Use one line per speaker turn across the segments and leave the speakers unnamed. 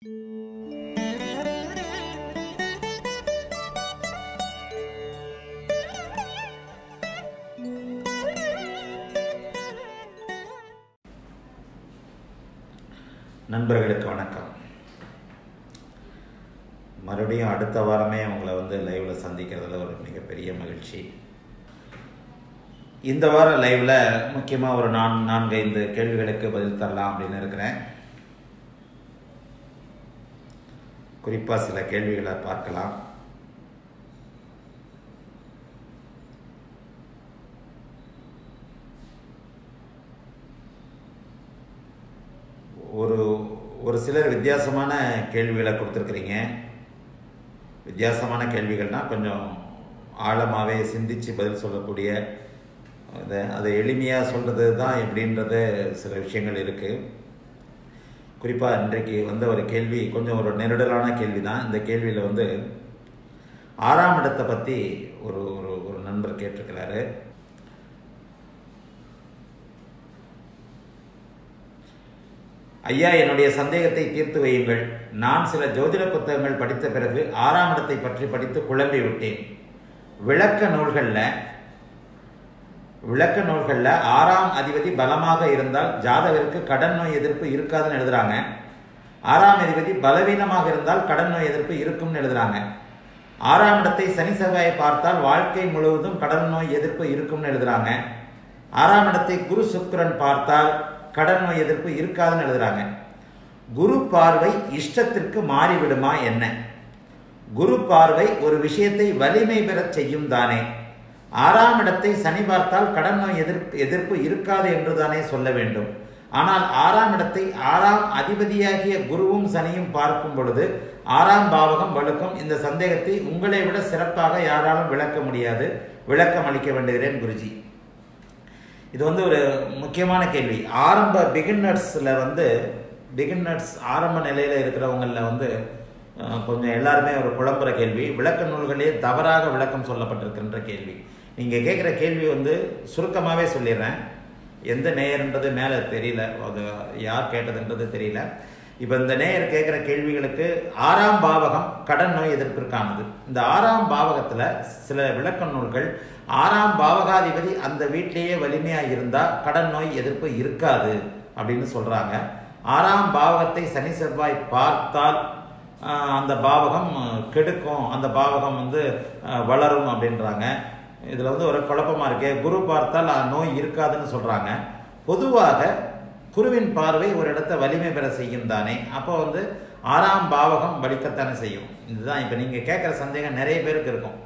நண்பர்களுக்கு வணக்கம் மறுபடியும் அடுத்த வாரமே உங்களை வந்து லைவில் சந்திக்கிறதுல ஒரு மிகப்பெரிய மகிழ்ச்சி இந்த வாரம் லைவில் முக்கியமாக ஒரு நான் நான்கு ஐந்து கேள்விகளுக்கு பதில் தரலாம் அப்படின்னு இருக்கிறேன் குறிப்பாக சில கேள்விகளை பார்க்கலாம் ஒரு ஒரு சிலர் வித்தியாசமான கேள்விகளை கொடுத்துருக்குறீங்க வித்தியாசமான கேள்விகள்னால் கொஞ்சம் ஆழமாகவே சிந்தித்து பதில் சொல்லக்கூடிய அதை அதை எளிமையாக சொல்கிறது தான் எப்படின்றது சில விஷயங்கள் இருக்குது குறிப்பாக இன்றைக்கு வந்த ஒரு கேள்வி கொஞ்சம் ஒரு நெருடலான கேள்வி தான் இந்த கேள்வியில் வந்து ஆறாம் இடத்தை பற்றி ஒரு ஒரு ஒரு நண்பர் கேட்டிருக்கிறாரு ஐயா என்னுடைய சந்தேகத்தை தீர்த்து வையுங்கள் நான் சில ஜோதிட புத்தகங்கள் படித்த பிறகு ஆறாம் இடத்தை பற்றி படித்து குழம்பி விட்டேன் விளக்க நூல்களில் விளக்க நூல்களில் ஆறாம் அதிபதி பலமாக இருந்தால் ஜாதகருக்கு கடன் நோய் எதிர்ப்பு இருக்காதுன்னு எழுதுறாங்க ஆறாம் அதிபதி பலவீனமாக இருந்தால் கடன் நோய் எதிர்ப்பு இருக்கும்னு எழுதுறாங்க ஆறாம் இடத்தை சனி செவ்வாயை பார்த்தால் வாழ்க்கை முழுவதும் கடன் நோய் எதிர்ப்பு இருக்கும்னு எழுதுறாங்க ஆறாம் இடத்தை குரு சுக்கிரன் பார்த்தால் கடன் நோய் எதிர்ப்பு இருக்காதுன்னு எழுதுறாங்க குரு பார்வை இஷ்டத்திற்கு மாறிவிடுமா என்ன குரு பார்வை ஒரு விஷயத்தை வலிமை பெறச் செய்யும் தானே ஆறாம் இடத்தை சனி பார்த்தால் கடன் நோய் எதிர்ப்பு எதிர்ப்பு இருக்காது என்று தானே சொல்ல வேண்டும் ஆனால் ஆறாம் இடத்தை ஆறாம் அதிபதியாகிய குருவும் சனியும் பார்க்கும் பொழுது ஆறாம் பாவகம் வழுக்கும் இந்த சந்தேகத்தை உங்களை விட சிறப்பாக யாராலும் விளக்க முடியாது விளக்கம் அளிக்க வேண்டுகிறேன் குருஜி இது வந்து ஒரு முக்கியமான கேள்வி ஆரம்ப பிகின்னர்ஸில் வந்து பிகின்னர்ஸ் ஆரம்ப நிலையில் இருக்கிறவங்களில் வந்து கொஞ்சம் எல்லாருமே ஒரு குழம்புற கேள்வி விளக்க நூல்களே தவறாக விளக்கம் சொல்லப்பட்டிருக்கின்ற கேள்வி நீங்கள் கேட்குற கேள்வி வந்து சுருக்கமாகவே சொல்லிடுறேன் எந்த நேயர்ன்றது மேலே தெரியல அது யார் கேட்டதுன்றது தெரியல இப்போ இந்த நேயர் கேட்குற கேள்விகளுக்கு ஆறாம் பாவகம் கடன் நோய் எதிர்ப்பிற்கானது இந்த ஆறாம் பாவகத்தில் சில விளக்க நூல்கள் ஆறாம் பாவகாதிபதி அந்த வீட்டிலேயே வலிமையாக இருந்தால் கடன் நோய் எதிர்ப்பு இருக்காது அப்படின்னு சொல்கிறாங்க ஆறாம் பாவகத்தை சனி செவ்வாய் பார்த்தால் அந்த பாவகம் கெடுக்கும் அந்த பாவகம் வந்து வளரும் அப்படின்றாங்க இதில் வந்து ஒரு குழப்பமாக இருக்கு குரு பார்த்தால் நோய் இருக்காதுன்னு சொல்கிறாங்க பொதுவாக குருவின் பார்வை ஒரு இடத்த வலிமை பெற செய்யும் தானே அப்போ வந்து ஆறாம் பாவகம் வலிக்கத்தானே செய்யும் இதுதான் இப்போ நீங்கள் கேட்குற சந்தேகம் நிறைய பேருக்கு இருக்கும்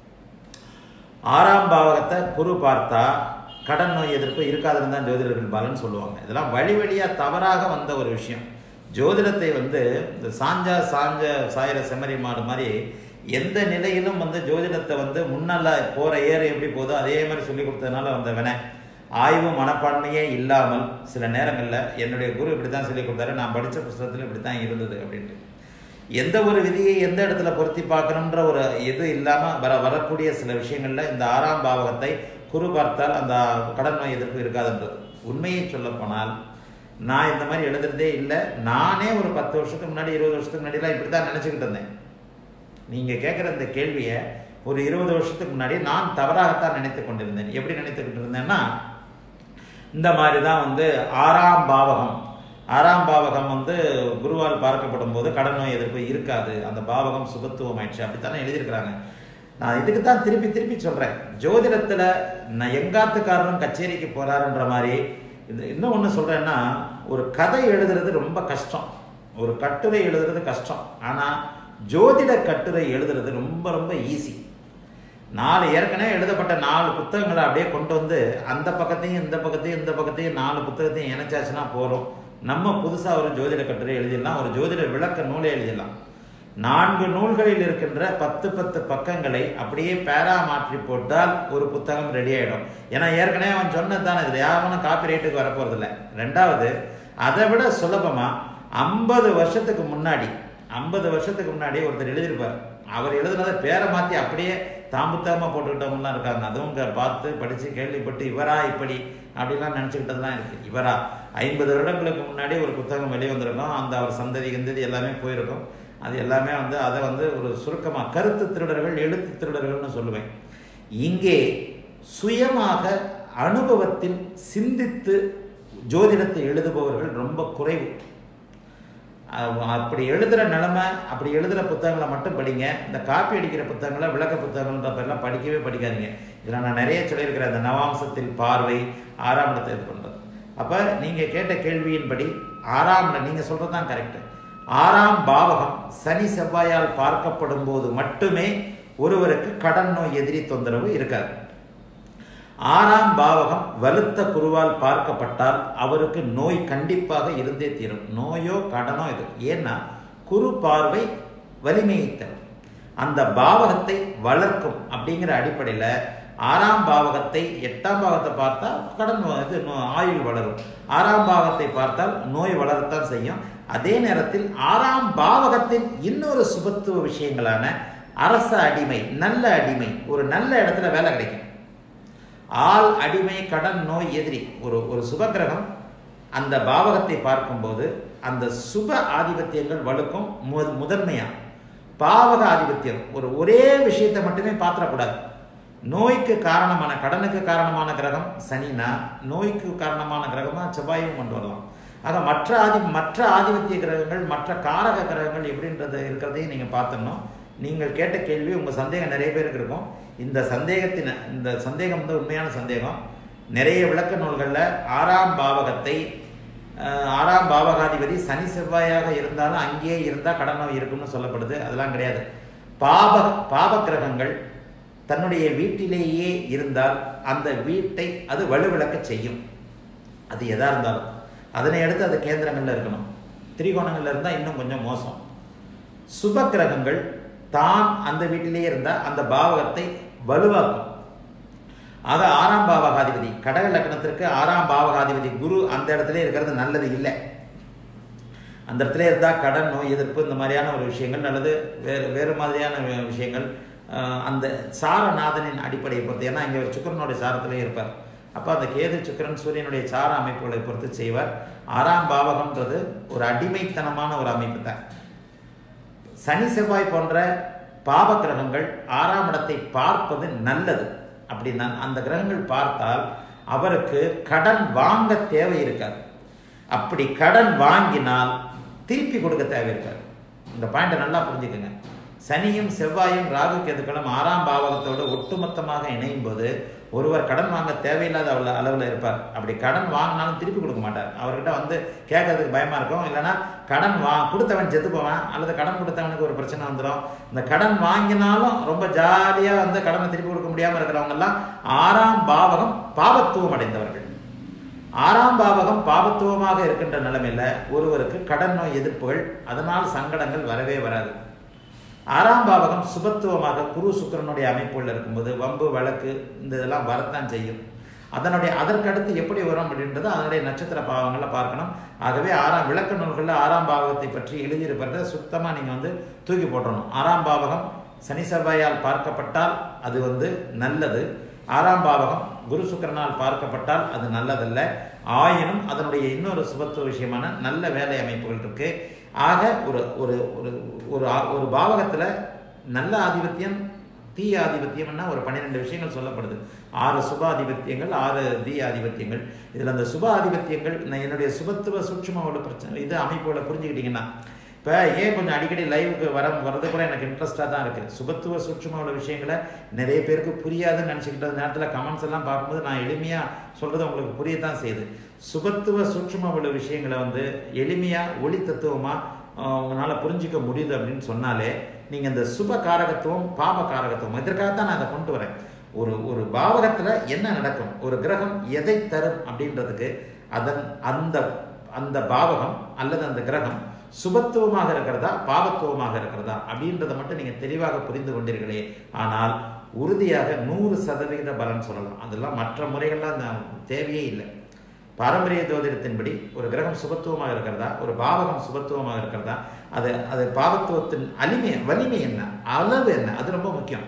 ஆறாம் பாவகத்தை குரு பார்த்தா கடன் நோய் எதிர்ப்பு இருக்காதுன்னு தான் ஜோதிடர்கள் பலன் சொல்லுவாங்க இதெல்லாம் வழி வழியாக தவறாக வந்த ஒரு விஷயம் ஜோதிடத்தை வந்து இந்த சாஞ்சா சாஞ்ச சாயிர செம்மறி மாடு மாதிரி எந்த நிலையிலும் வந்து ஜோதிடத்தை வந்து முன்னால போகிற ஏறு எப்படி போதோ அதே மாதிரி சொல்லி கொடுத்ததுனால வந்த வினை ஆய்வு மனப்பான்மையே இல்லாமல் சில நேரங்களில் என்னுடைய குரு இப்படி தான் சொல்லி கொடுத்தாரு நான் படித்த புஸ்தகத்தில் இப்படி தான் இருந்தது அப்படின்ட்டு எந்த ஒரு விதியை எந்த இடத்துல பொருத்தி பார்க்கணுன்ற ஒரு இது இல்லாமல் வர வரக்கூடிய சில விஷயங்களில் இந்த ஆறாம் பாவகத்தை குரு பார்த்தால் அந்த கடன் நோய் எதிர்ப்பு இருக்காதுன்றது உண்மையை சொல்ல போனால் நான் இந்த மாதிரி எழுதுறதே இல்லை நானே ஒரு பத்து வருஷத்துக்கு முன்னாடி இருபது வருஷத்துக்கு முன்னாடிலாம் இப்படி தான் நினச்சிக்கிட்டு இருந்தேன் நீங்கள் கேட்குற இந்த கேள்வியை ஒரு இருபது வருஷத்துக்கு முன்னாடி நான் தவறாகத்தான் நினைத்து கொண்டிருந்தேன் எப்படி நினைத்துக்கிட்டு இருந்தேன்னா இந்த மாதிரி தான் வந்து ஆறாம் பாவகம் ஆறாம் பாவகம் வந்து குருவால் பார்க்கப்படும் போது கடன் நோய் எதிர்ப்பு இருக்காது அந்த பாவகம் சுபத்துவம் ஆயிடுச்சு அப்படித்தானே எழுதியிருக்கிறாங்க நான் இதுக்கு தான் திருப்பி திருப்பி சொல்கிறேன் ஜோதிடத்தில் நான் எங்காத்துக்காரனும் கச்சேரிக்கு போகிறாருன்ற மாதிரி இது இன்னும் ஒன்று சொல்கிறேன்னா ஒரு கதை எழுதுறது ரொம்ப கஷ்டம் ஒரு கட்டுரை எழுதுறது கஷ்டம் ஆனால் ஜோதிட கட்டுரை எழுதுறது ரொம்ப ரொம்ப ஈஸி நாலு ஏற்கனவே எழுதப்பட்ட நாலு புத்தகங்களை அப்படியே கொண்டு வந்து அந்த பக்கத்தையும் இந்த பக்கத்தையும் இந்த பக்கத்தையும் நாலு புத்தகத்தையும் இணைச்சாச்சுன்னா போகிறோம் நம்ம புதுசாக ஒரு ஜோதிட கட்டுரை எழுதிடலாம் ஒரு ஜோதிட விளக்க நூலை எழுதிடலாம் நான்கு நூல்களில் இருக்கின்ற பத்து பத்து பக்கங்களை அப்படியே பேரா மாற்றி போட்டால் ஒரு புத்தகம் ரெடி ஆகிடும் ஏன்னா ஏற்கனவே அவன் சொன்னது தானே இதில் யாரும் காப்பி ரைட்டுக்கு வரப்போகிறதில்ல ரெண்டாவது அதை விட சுலபமாக ஐம்பது வருஷத்துக்கு முன்னாடி ஐம்பது வருஷத்துக்கு முன்னாடி ஒருத்தர் எழுதியிருப்பார் அவர் எழுதுனதை பேரை மாற்றி அப்படியே தாம்புத்தாம போட்டுக்கிட்டவங்கலாம் இருக்காங்க அதுவும் பார்த்து படித்து கேள்விப்பட்டு இவரா இப்படி அப்படிலாம் நினச்சிக்கிட்டதுலாம் இருக்குது இவரா ஐம்பது வருடங்களுக்கு முன்னாடி ஒரு புத்தகம் வெளியே வந்திருக்கும் அந்த அவர் சந்ததி கிந்ததி எல்லாமே போயிருக்கும் அது எல்லாமே வந்து அதை வந்து ஒரு சுருக்கமாக கருத்து திருடர்கள் எழுத்து திருடர்கள்னு சொல்லுவேன் இங்கே சுயமாக அனுபவத்தில் சிந்தித்து ஜோதிடத்தை எழுதுபவர்கள் ரொம்ப குறைவு அஹ் அப்படி எழுதுகிற நிலமை அப்படி எழுதுகிற புத்தகங்களை மட்டும் படிங்க இந்த காப்பி அடிக்கிற புத்தகங்களை விளக்க புத்தகங்கள்ன்ற பேர்லாம் படிக்கவே படிக்காதீங்க இதில் நான் நிறைய சொல்லியிருக்கிறேன் அந்த நவாம்சத்தில் பார்வை ஆறாம் இடத்தை இது பண்ணுறது அப்போ நீங்கள் கேட்ட கேள்வியின்படி ஆறாம் இடம் நீங்கள் சொல்கிறது தான் கரெக்டு ஆறாம் பாவகம் சனி செவ்வாயால் பார்க்கப்படும் போது மட்டுமே ஒருவருக்கு கடன் நோய் எதிரி தொந்தரவு இருக்காது ஆறாம் பாவகம் வலுத்த குருவால் பார்க்கப்பட்டால் அவருக்கு நோய் கண்டிப்பாக இருந்தே தீரும் நோயோ கடனோ இது ஏன்னா குரு பார்வை வலிமையை தரும் அந்த பாவகத்தை வளர்க்கும் அப்படிங்கிற அடிப்படையில் ஆறாம் பாவகத்தை எட்டாம் பாவத்தை பார்த்தா கடன் நோ- இது நோ- ஆயுள் வளரும் ஆறாம் பாவத்தை பார்த்தால் நோய் வளரத்தான் செய்யும் அதே நேரத்தில் ஆறாம் பாவகத்தின் இன்னொரு சுபத்துவ விஷயங்களான அரச அடிமை நல்ல அடிமை ஒரு நல்ல இடத்துல வேலை கிடைக்கும் ஆள் அடிமை கடன் நோய் எதிரி ஒரு ஒரு சுபகிரகம் அந்த பாவகத்தை பார்க்கும்போது அந்த சுப ஆதிபத்தியங்கள் வலுக்கும் மு- முதன்மையா பாவக ஆதிபத்தியம் ஒரு ஒரே விஷயத்தை மட்டுமே பாத்திரக்கூடாது நோய்க்கு காரணமான கடனுக்கு காரணமான கிரகம் சனினா நோய்க்கு காரணமான கிரகமா செவ்வாயும் கொண்டு வரலாம் ஆக மற்ற ஆதி மற்ற ஆதிபத்திய கிரகங்கள் மற்ற காரக கிரகங்கள் எப்படின்றது இருக்கிறதையும் நீங்கள் பார்த்துடணும் நீங்கள் கேட்ட கேள்வி உங்கள் சந்தேகம் நிறைய பேருக்கு இருக்கும் இந்த சந்தேகத்தின் இந்த சந்தேகம் வந்து உண்மையான சந்தேகம் நிறைய விளக்க நூல்களில் ஆறாம் பாவகத்தை அஹ், ஆறாம் பாவகாதிபதி சனி செவ்வாயாக இருந்தாலும் அங்கேயே இருந்தால் கடன் நோய் இருக்கும்னு சொல்லப்படுது அதெல்லாம் கிடையாது பாப பாப கிரகங்கள் தன்னுடைய வீட்டிலேயே இருந்தால் அந்த வீட்டை அது வலுவிளக்க செய்யும் அது எதா இருந்தாலும் அதனை அடுத்து அது கேந்திரங்கள்ல இருக்கணும் திரிகோணங்கள்ல இருந்தால் இன்னும் கொஞ்சம் மோசம் சுப கிரகங்கள் தான் அந்த வீட்டிலேயே இருந்தால் அந்த பாவகத்தை வலுவாக்கும் ஆக ஆறாம் பாவகாதிபதி கடக லக்னத்திற்கு ஆறாம் பாவகாதிபதி குரு அந்த இடத்துல இருக்கிறது நல்லது இல்லை அந்த இடத்துல இருந்தால் கடன் நோய் எதிர்ப்பு இந்த மாதிரியான ஒரு விஷயங்கள் அல்லது வேறு வேறு மாதிரியான வி- விஷயங்கள் அஹ், அந்த சாரநாதனின் அடிப்படையை பொறுத்து ஏன்னா இங்கே ஒரு சுக்கரனுடைய சாரத்திலே இருப்பார் அப்போ அந்த கேது சுக்கிரன் சூரியனுடைய சார அமைப்புகளை பொறுத்து செய்வார் ஆறாம் பாவகம்ன்றது ஒரு அடிமைத்தனமான ஒரு அமைப்பு தான் சனி செவ்வாய் போன்ற பாவ கிரகங்கள் ஆறாம் இடத்தை பார்ப்பது நல்லது அப்படின்னா அந்த கிரகங்கள் பார்த்தால் அவருக்கு கடன் வாங்க தேவை இருக்காது அப்படி கடன் வாங்கினால் திருப்பி கொடுக்க தேவை இருக்காது இந்த பாயிண்ட்டை நல்லா புரிஞ்சுக்கோங்க சனியும் செவ்வாயும் ராகு கேதுக்களும் ஆறாம் பாவகத்தோடு ஒட்டுமொத்தமாக இணையும் போது ஒருவர் கடன் வாங்க தேவையில்லாத அளவு அளவில் இருப்பார் அப்படி கடன் வாங்கினாலும் திருப்பி கொடுக்க மாட்டார் அவர்கிட்ட வந்து கேட்கறதுக்கு பயமா இருக்கும் இல்லைன்னா கடன் வா கொடுத்தவன் செத்து போவான் அல்லது கடன் கொடுத்தவனுக்கு ஒரு பிரச்சனை வந்துடும் இந்த கடன் வாங்கினாலும் ரொம்ப ஜாலியாக வந்து கடனை திருப்பி கொடுக்க முடியாமல் இருக்கிறவங்க எல்லாம் ஆறாம் பாவகம் பாவத்துவம் அடைந்தவர்கள் ஆறாம் பாவகம் பாவத்துவமாக இருக்கின்ற நிலைமையில ஒருவருக்கு கடன் நோய் எதிர்ப்புகள் அதனால் சங்கடங்கள் வரவே வராது ஆறாம் பாவகம் சுபத்துவமாக குரு சுக்கிரனுடைய அமைப்புகள் இருக்கும்போது வம்பு வழக்கு இந்த இதெல்லாம் வரத்தான் செய்யும் அதனுடைய அதற்கடுத்து எப்படி வரும் அப்படின்றது அதனுடைய நட்சத்திர பாவங்களை பார்க்கணும் ஆகவே ஆறாம் விளக்க நூல்களில் ஆறாம் பாவகத்தை பற்றி எழுதியிருப்பதை சுத்தமாக நீங்கள் வந்து தூக்கி போட்டுறணும் ஆறாம் பாவகம் சனி செவ்வாயால் பார்க்கப்பட்டால் அது வந்து நல்லது ஆறாம் பாவகம் குரு சுக்கிரனால் பார்க்கப்பட்டால் அது நல்லதல்ல ஆயினும் அதனுடைய இன்னொரு சுபத்துவ விஷயமான நல்ல வேலை அமைப்புகள் இருக்கு ஆக ஒரு ஒரு ஒரு ஒரு ஆ- ஒரு பாவகத்தில் நல்ல ஆதிபத்தியம் தீய ஆதிபத்தியம்னா ஒரு பன்னிரெண்டு விஷயங்கள் சொல்லப்படுது ஆறு சுப ஆதிபத்தியங்கள் ஆறு தீய ஆதிபத்தியங்கள் இதில் அந்த சுப ஆதிபத்தியங்கள் நான் என்னுடைய சுபத்துவ சூட்சுமோட பிரச்சனை இது அமைப்புகளை புரிஞ்சுக்கிட்டீங்கன்னா இப்போ ஏன் கொஞ்சம் அடிக்கடி லைவுக்கு வர வரது கூட எனக்கு இன்ட்ரெஸ்டாக தான் இருக்குது சுபத்துவ சூட்சுமோட விஷயங்களை நிறைய பேருக்கு புரியாதுன்னு நினச்சிக்கிட்ட நேரத்தில் கமெண்ட்ஸ் எல்லாம் பார்க்கும்போது நான் எளிமையாக சொல்கிறது உங்களுக்கு புரியத்தான் செய்யுது சுபத்துவ சூட்சும உள்ள விஷயங்களை வந்து எளிமையாக ஒளி தத்துவமாக உங்களால் புரிஞ்சிக்க முடியுது அப்படின்னு சொன்னாலே நீங்கள் இந்த சுப காரகத்துவம் பாப காரகத்துவம் இதற்காகத்தான் நான் அதை கொண்டு வரேன் ஒரு ஒரு பாவகத்தில் என்ன நடக்கும் ஒரு கிரகம் எதை தரும் அப்படின்றதுக்கு அதன் அந்த அந்த பாவகம் அல்லது அந்த கிரகம் சுபத்துவமாக இருக்கிறதா பாவத்துவமாக இருக்கிறதா அப்படின்றத மட்டும் நீங்கள் தெளிவாக புரிந்து கொண்டீர்களே ஆனால் உறுதியாக நூறு சதவிகித பலன் சொல்லலாம் அதெல்லாம் மற்ற முறைகள்லாம் அந்த தேவையே இல்லை பாரம்பரிய ஜோதிடத்தின்படி ஒரு கிரகம் சுபத்துவமாக இருக்கிறதா ஒரு பாவகம் சுபத்துவமாக இருக்கிறதா அது அது பாவத்துவத்தின் அலிமை வலிமை என்ன அளவு என்ன அது ரொம்ப முக்கியம்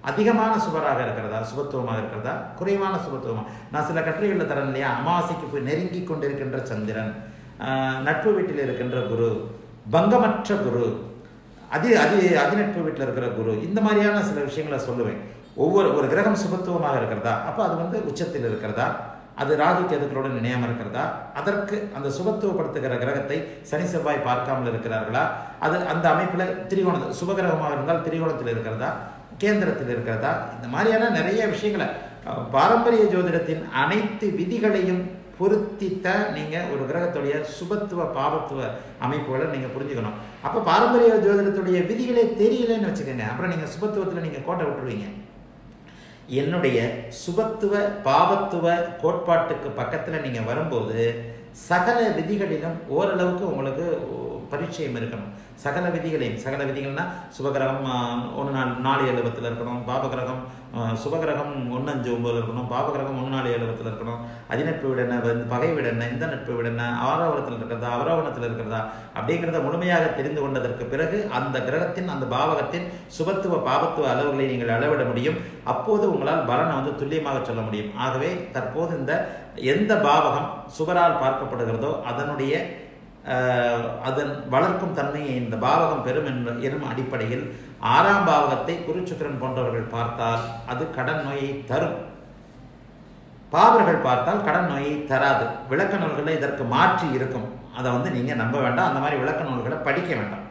அதிகமான சுபராக இருக்கிறதா சுபத்துவமாக இருக்கிறதா குறைவான சுபத்துவமா நான் சில கட்டுரைகளில் தரேன் இல்லையா அமாவாசைக்கு போய் நெருங்கி கொண்டிருக்கின்ற சந்திரன் ஆஹ், நட்பு வீட்டில் இருக்கின்ற குரு பங்கமற்ற குரு அதி அதி அதிநட்பு வீட்டில் இருக்கிற குரு இந்த மாதிரியான சில விஷயங்களை சொல்லுவேன் ஒவ்வொரு ஒரு கிரகம் சுபத்துவமாக இருக்கிறதா அப்போ அது வந்து உச்சத்தில் இருக்கிறதா அது ராகு கேதுக்களோடு நினையாமல் இருக்கிறதா அதற்கு அந்த சுபத்துவப்படுத்துகிற கிரகத்தை சனி செவ்வாய் பார்க்காமல் இருக்கிறார்களா அது அந்த அமைப்பில் திரிகோண சுபகிரகமாக இருந்தால் திரிகோணத்தில் இருக்கிறதா கேந்திரத்தில் இருக்கிறதா இந்த மாதிரியான நிறைய விஷயங்களை அஹ், பாரம்பரிய ஜோதிடத்தின் அனைத்து விதிகளையும் பொருத்தித்த நீங்கள் ஒரு கிரகத்துடைய சுபத்துவ பாவத்துவ அமைப்புகளை நீங்கள் புரிஞ்சுக்கணும் அப்போ பாரம்பரிய ஜோதிடத்துடைய விதிகளே தெரியலன்னு வச்சுக்கோங்க அப்புறம் நீங்கள் சுபத்துவத்தில் நீங்கள் கோட்டை விட்டுருவீங்க என்னுடைய சுபத்துவ பாவத்துவ கோட்பாட்டுக்கு பக்கத்தில் நீங்கள் வரும்போது சகல விதிகளிலும் ஓரளவுக்கு உங்களுக்கு பரிச்சயம் இருக்கணும் சகல விதிகளையும் சகல விதிகள்னா சுபகிரகம் ஒன்று நாலு நாலு எழுபத்தில் இருக்கணும் பாபகிரகம் ஆஹ், சுபகிரகம் ஒன்று அஞ்சு ஒம்பதுல இருக்கணும் பாபகிரகம் ஒன்று நாலு எழுபத்தில் இருக்கணும் அதிநட்பு விடன வந்து பகை விடன இந்த நட்பு விடன ஆரோவரத்தில் இருக்கிறதா அவரோவனத்தில் இருக்கிறதா அப்படிங்கிறத முழுமையாக தெரிந்து கொண்டதற்கு பிறகு அந்த கிரகத்தின் அந்த பாவகத்தின் சுபத்துவ பாவத்துவ அளவுகளை நீங்கள் அளவிட முடியும் அப்போது உங்களால் பலனை வந்து துல்லியமாக சொல்ல முடியும் ஆகவே தற்போது இந்த எந்த பாவகம் சுபரால் பார்க்கப்படுகிறதோ அதனுடைய ஆஹ், அதன் வளர்க்கும் தன்மையை இந்த பாவகம் பெறும் என்ற எனும் அடிப்படையில் ஆறாம் பாவகத்தை குருச்சுக்கரன் போன்றவர்கள் பார்த்தால் அது கடன் நோயை தரும் பாவர்கள் பார்த்தால் கடன் நோயை தராது விளக்க நூல்களில் இதற்கு மாற்றி இருக்கும் அதை வந்து நீங்கள் நம்ப வேண்டாம் அந்த மாதிரி விளக்க நூல்களை படிக்க வேண்டாம்